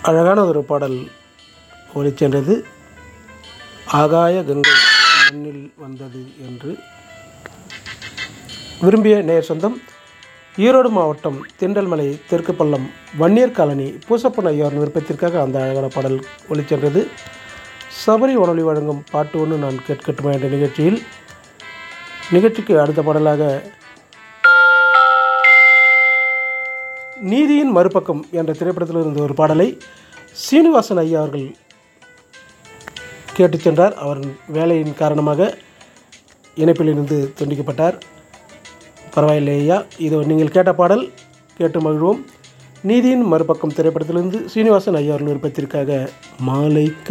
அழகான ஒரு பாடல் ஒலிச்சென்றது ஆகாய கங்கை மண்ணில் வந்தது என்று விரும்பிய நேர் சொந்தம் ஈரோடு மாவட்டம் திண்டல்மலை தெற்கு பள்ளம் வன்னியர் காலனி பூசப்பன் ஐயாவின் விருப்பத்திற்காக அந்த அழகான பாடல் ஒலிச்சென்றது சபரி உணவொலி வழங்கும் பாட்டு ஒன்று நான் கேட்கட்டுமா என்ற நிகழ்ச்சியில் நிகழ்ச்சிக்கு அடுத்த பாடலாக நீதியின் மறுபக்கம் என்ற திரைப்படத்தில் இருந்த ஒரு பாடலை சீனிவாசன் ஐயா அவர்கள் கேட்டுச் சென்றார் அவர் வேலையின் காரணமாக இணைப்பில் இருந்து துண்டிக்கப்பட்டார் பரவாயில்லை ஐயா இது நீங்கள் கேட்ட பாடல் கேட்டு மகிழ்வோம் நீதியின் மறுபக்கம் திரைப்படத்திலிருந்து சீனிவாசன் ஐயா அவர்கள் விருப்பத்திற்காக மாலை